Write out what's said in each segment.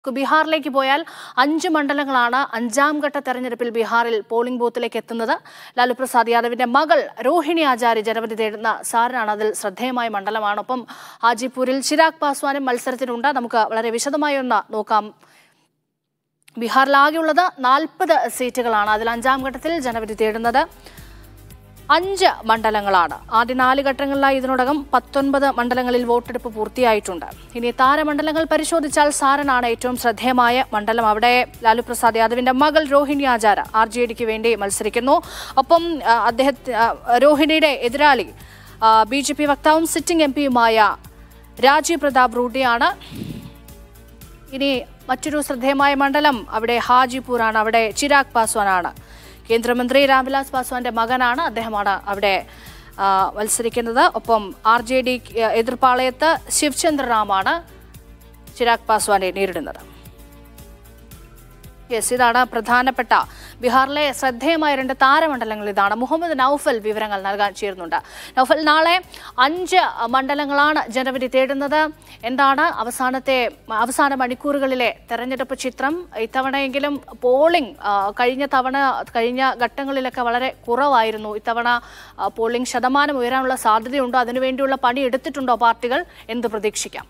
ബീഹാറിലേക്ക് പോയാൽ അഞ്ച് മണ്ഡലങ്ങളാണ് അഞ്ചാം ഘട്ട തെരഞ്ഞെടുപ്പിൽ ബീഹാറിൽ പോളിംഗ് ബൂത്തിലേക്ക് എത്തുന്നത് ലാലു പ്രസാദ് യാദവിന്റെ മകൾ രോഹിണി ആചാര്യ ജനവിധി തേടുന്ന സാരനാണ് അതിൽ ശ്രദ്ധേയമായ മണ്ഡലമാണ് ഒപ്പം ഹാജിപൂരിൽ ചിരാഗ് പാസ്വാനും മത്സരത്തിനുണ്ട് നമുക്ക് വളരെ വിശദമായി ഒന്ന് നോക്കാം ബീഹാറിലാകെയുള്ളത് നാൽപ്പത് സീറ്റുകളാണ് അതിൽ അഞ്ചാം ഘട്ടത്തിൽ ജനവിധി തേടുന്നത് അഞ്ച് മണ്ഡലങ്ങളാണ് ആദ്യ നാല് ഘട്ടങ്ങളിലായി ഇതിനോടകം പത്തൊൻപത് മണ്ഡലങ്ങളിൽ വോട്ടെടുപ്പ് പൂർത്തിയായിട്ടുണ്ട് ഇനി താരമണ്ഡലങ്ങൾ പരിശോധിച്ചാൽ സാരനാണ് ഏറ്റവും ശ്രദ്ധേയമായ മണ്ഡലം അവിടെ ലാലു പ്രസാദ് യാദവിന്റെ മകൾ രോഹിണി ആചാര ആർ ജെ ഡിക്ക് വേണ്ടി മത്സരിക്കുന്നു ഒപ്പം ആ, അദ്ദേഹത്തെ ആ, രോഹിണിയുടെ എതിരാളി ബി ജെ പി വക്താവും സിറ്റിംഗ് എം പിയുമായ രാജീവ് പ്രതാപ് റൂഡിയാണ് ഇനി മറ്റൊരു ശ്രദ്ധേയമായ മണ്ഡലം അവിടെ ഹാജിപൂറാണ് അവിടെ ചിരാഗ് പാസ്വാനാണ് കേന്ദ്രമന്ത്രി രാംവിലാസ് പാസ്വാന്റെ മകനാണ് അദ്ദേഹമാണ് അവിടെ ആ, മത്സരിക്കുന്നത് ഒപ്പം ആർ ജെ ഡി എതിർപ്പാളയത്ത് ശിവചന്ദ്ര റാമാണ് ചിരാഗ് പാസ്വാനെ നേരിടുന്നത് യെസ് ഇതാണ് പ്രധാനപ്പെട്ട ബീഹാറിലെ ശ്രദ്ധേയമായ രണ്ട് താരമണ്ഡലങ്ങൾ ഇതാണ് മുഹമ്മദ് നൌഫൽ വിവരങ്ങൾ നൽകാൻ ചേരുന്നുണ്ട് നൌഫൽ നാളെ അഞ്ച് മണ്ഡലങ്ങളാണ് ജനവിധി തേടുന്നത് എന്താണ് അവസാനത്തെ അവസാന മണിക്കൂറുകളിലെ തെരഞ്ഞെടുപ്പ് ചിത്രം ഇത്തവണയെങ്കിലും പോളിംഗ് ആ, കഴിഞ്ഞ തവണ കഴിഞ്ഞ ഘട്ടങ്ങളിലൊക്കെ വളരെ കുറവായിരുന്നു ഇത്തവണ ആ, പോളിംഗ് ശതമാനം ഉയരാനുള്ള സാധ്യതയുണ്ടോ അതിനുവേണ്ടിയുള്ള പണി എടുത്തിട്ടുണ്ടോ പാർട്ടികൾ എന്ത് പ്രതീക്ഷിക്കാം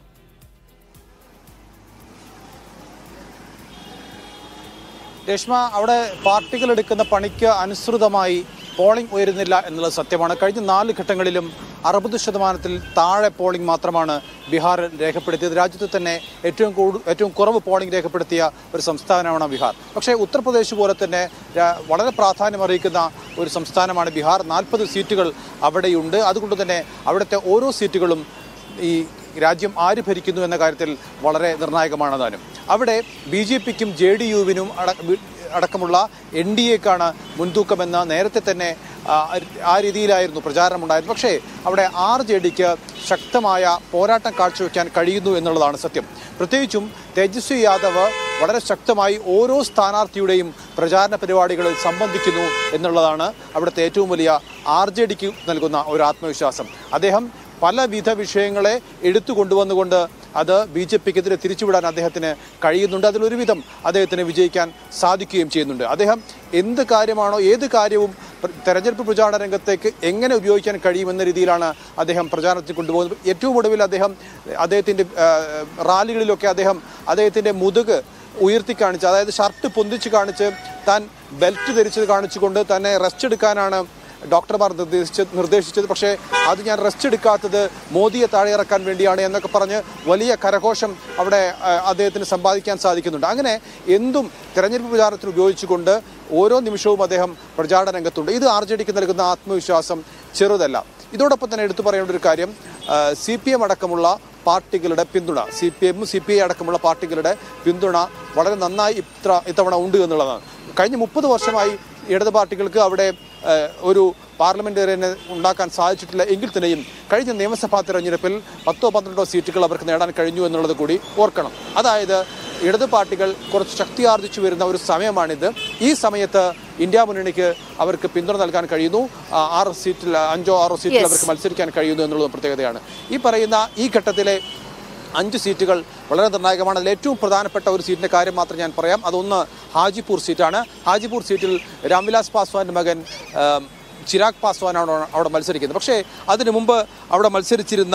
രേഷ്മ അവിടെ പാർട്ടികൾ എടുക്കുന്ന പണിക്ക് അനുസൃതമായി പോളിംഗ് ഉയരുന്നില്ല എന്നുള്ളത് സത്യമാണ് കഴിഞ്ഞ നാല് ഘട്ടങ്ങളിലും അറുപത് ശതമാനത്തിൽ താഴെ പോളിംഗ് മാത്രമാണ് ബീഹാറിൽ രേഖപ്പെടുത്തിയത് രാജ്യത്ത് തന്നെ ഏറ്റവും കൂടു ഏറ്റവും കുറവ് പോളിംഗ് രേഖപ്പെടുത്തിയ ഒരു സംസ്ഥാനമാണ് ബീഹാർ പക്ഷേ ഉത്തർപ്രദേശ് പോലെ തന്നെ രാ- വളരെ പ്രാധാന്യം അറിയിക്കുന്ന ഒരു സംസ്ഥാനമാണ് ബീഹാർ നാൽപ്പത് സീറ്റുകൾ അവിടെയുണ്ട് അതുകൊണ്ട് തന്നെ അവിടുത്തെ ഓരോ സീറ്റുകളും ഈ രാജ്യം ആര് ഭരിക്കുന്നു എന്ന കാര്യത്തിൽ വളരെ നിർണായകമാണ് താനും അവിടെ ബി ജെ പിക്കും ജെ ഡി യുവിനും അടക്കമുള്ള എൻ ഡി എക്കാണ് മുൻതൂക്കമെന്ന് നേരത്തെ തന്നെ ആ, ആ രീതിയിലായിരുന്നു പ്രചാരണമുണ്ടായത് പക്ഷേ അവിടെ ആർ ജെ ഡിക്ക് ശക്തമായ പോരാട്ടം കാഴ്ചവെക്കാൻ കഴിയുന്നു എന്നുള്ളതാണ് സത്യം പ്രത്യേകിച്ചും തേജസ്വി യാദവ് വളരെ ശക്തമായി ഓരോ സ്ഥാനാർത്ഥിയുടെയും പ്രചാരണ പരിപാടികളിൽ സംബന്ധിക്കുന്നു എന്നുള്ളതാണ് അവിടുത്തെ ഏറ്റവും വലിയ ആർ ജെ ഡിക്ക് നൽകുന്ന ഒരു ആത്മവിശ്വാസം അദ്ദേഹം പലവിധ വിഷയങ്ങളെ എടുത്തു കൊണ്ടുവന്നുകൊണ്ട് അത് ബി ജെ പിക്കെതിരെ തിരിച്ചുവിടാൻ അദ്ദേഹത്തിന് കഴിയുന്നുണ്ട് അതിലൊരുവിധം അദ്ദേഹത്തിന് വിജയിക്കാൻ സാധിക്കുകയും ചെയ്യുന്നുണ്ട് അദ്ദേഹം എന്ത് കാര്യമാണോ ഏത് കാര്യവും പ്ര- തെരഞ്ഞെടുപ്പ് പ്രചാരണ രംഗത്തേക്ക് എങ്ങനെ ഉപയോഗിക്കാൻ കഴിയുമെന്ന രീതിയിലാണ് അദ്ദേഹം പ്രചാരണത്തിൽ കൊണ്ടുപോകുന്നത് ഏറ്റവും ഒടുവിൽ അദ്ദേഹം അദ്ദേഹത്തിൻ്റെ ആ, റാലികളിലൊക്കെ അദ്ദേഹം അദ്ദേഹത്തിൻ്റെ മുതുക് ഉയർത്തി കാണിച്ച് അതായത് ഷർട്ട് പൊന്തിച്ച് കാണിച്ച് താൻ ബെൽറ്റ് ധരിച്ചത് കാണിച്ചുകൊണ്ട് തന്നെ റെസ്റ്റ് എടുക്കാനാണ് ഡോക്ടർമാർ നിർദ്ദേശിച്ചത് നിർദ്ദേശിച്ചത് പക്ഷേ അത് ഞാൻ റെസ്റ്റ് എടുക്കാത്തത് മോദിയെ താഴെ ഇറക്കാൻ വേണ്ടിയാണ് എന്നൊക്കെ പറഞ്ഞ് വലിയ കരഘോഷം അവിടെ ആ, അദ്ദേഹത്തിന് സമ്പാദിക്കാൻ സാധിക്കുന്നുണ്ട് അങ്ങനെ എന്തും തെരഞ്ഞെടുപ്പ് പ്രചാരണത്തിന് ഉപയോഗിച്ചുകൊണ്ട് ഓരോ നിമിഷവും അദ്ദേഹം പ്രചാരണ രംഗത്തുണ്ട് ഇത് ആർ ജെ ഡിക്ക് നൽകുന്ന ആത്മവിശ്വാസം ചെറുതല്ല ഇതോടൊപ്പം തന്നെ എടുത്തു പറയേണ്ട ഒരു കാര്യം സി പി എം അടക്കമുള്ള പാർട്ടികളുടെ പിന്തുണ സി പി എമ്മും സി പി ഐ അടക്കമുള്ള പാർട്ടികളുടെ പിന്തുണ വളരെ നന്നായി ഇത്ര ഇത്തവണ ഉണ്ട് എന്നുള്ളതാണ് കഴിഞ്ഞ മുപ്പത് വർഷമായി ഇടത് പാർട്ടികൾക്ക് അവിടെ ഏഹ്, ഒരു പാർലമെന്റേറിയനെ ഉണ്ടാക്കാൻ സാധിച്ചിട്ടില്ല എങ്കിൽ തന്നെയും കഴിഞ്ഞ നിയമസഭാ തെരഞ്ഞെടുപ്പിൽ പത്തോ പന്ത്രണ്ടോ സീറ്റുകൾ അവർക്ക് നേടാൻ കഴിഞ്ഞു എന്നുള്ളത് കൂടി ഓർക്കണം അതായത് ഇടത് പാർട്ടികൾ കുറച്ച് ശക്തി ആർജിച്ചു വരുന്ന ഒരു സമയമാണിത് ഈ സമയത്ത് ഇന്ത്യ മുന്നണിക്ക് അവർക്ക് പിന്തുണ നൽകാൻ കഴിയുന്നു ആ, ആറ് സീറ്റിൽ അഞ്ചോ ആറോ സീറ്റിൽ Yes. അവർക്ക് മത്സരിക്കാൻ കഴിയുന്നു എന്നുള്ളത് പ്രത്യേകതയാണ് ഈ പറയുന്ന ഈ ഘട്ടത്തിലെ അഞ്ച് സീറ്റുകൾ വളരെ നിർണായകമാണ് അതിൽ ഏറ്റവും പ്രധാനപ്പെട്ട ഒരു സീറ്റിന്റെ കാര്യം മാത്രം ഞാൻ പറയാം അതൊന്ന് ഹാജിപൂർ സീറ്റാണ് ഹാജിപൂർ സീറ്റിൽ രാംവിലാസ് പാസ്വാന്റെ മകൻ ആ, ചിരാഗ് പാസ്വാനാണ് അവിടെ മത്സരിക്കുന്നത് പക്ഷേ അതിനു മുമ്പ് അവിടെ മത്സരിച്ചിരുന്ന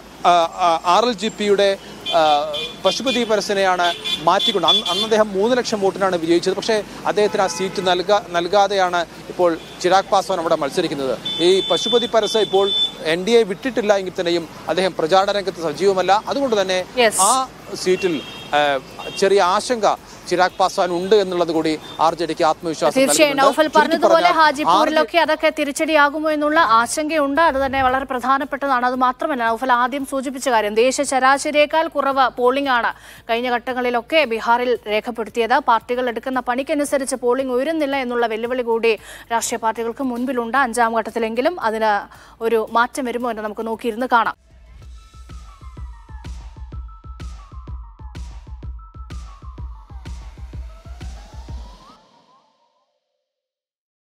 ആർ എൽ ജി പിയുടെ പശുപതി പരസനെയാണ് മാറ്റിക്കൊണ്ട് അന്ന് അന്ന് അദ്ദേഹം മൂന്ന് ലക്ഷം വോട്ടിനാണ് വിജയിച്ചത് പക്ഷേ അദ്ദേഹത്തിന് ആ സീറ്റ് നൽകാ നൽകാതെയാണ് ഇപ്പോൾ ചിരാഗ് പാസ്വാൻ അവിടെ മത്സരിക്കുന്നത് ഈ പശുപതി പരസ ഇപ്പോൾ എൻ ഡി എ വിട്ടിട്ടില്ല എങ്കിൽ തന്നെയും അദ്ദേഹം പ്രചാരണ രംഗത്ത് സജീവമല്ല അതുകൊണ്ട് തന്നെ Yes. ആ സീറ്റിൽ ആ, ചെറിയ ആശങ്ക ചിരാഗ് പാസ്വാൻ ഉണ്ട് എന്നുള്ളത് കൂടി ആർ ജെ ഡിക്ക് ആത്മവിശ്വാസം തീർച്ചയായും നൽകുന്നുണ്ട്. നൗഫൽ ചുരുക്കി പറഞ്ഞതുപോലെ പറഞ്ഞാൽ ഹാജിപൂരിലൊക്കെ അതൊക്കെ തിരിച്ചടിയാകുമോ എന്നുള്ള ആശങ്കയുണ്ട് അത് തന്നെ വളരെ പ്രധാനപ്പെട്ടതാണ് അത് മാത്രമല്ല നൗഫൽ ആദ്യം സൂചിപ്പിച്ച കാര്യം ദേശ ശരാശരിയേക്കാൾ കുറവ് പോളിംഗ് ആണ് കഴിഞ്ഞ ഘട്ടങ്ങളിലൊക്കെ ബീഹാറിൽ രേഖപ്പെടുത്തിയത് പാർട്ടികൾ എടുക്കുന്ന പണിക്കനുസരിച്ച് പോളിംഗ് ഉയരുന്നില്ല എന്നുള്ള വെല്ലുവിളി കൂടി രാഷ്ട്രീയ പാർട്ടികൾക്ക് മുൻപിലുണ്ട് അഞ്ചാം ഘട്ടത്തിലെങ്കിലും അതിന് ഒരു മാറ്റം വരുമോ എന്ന് നമുക്ക് നോക്കിയിരുന്ന് കാണാം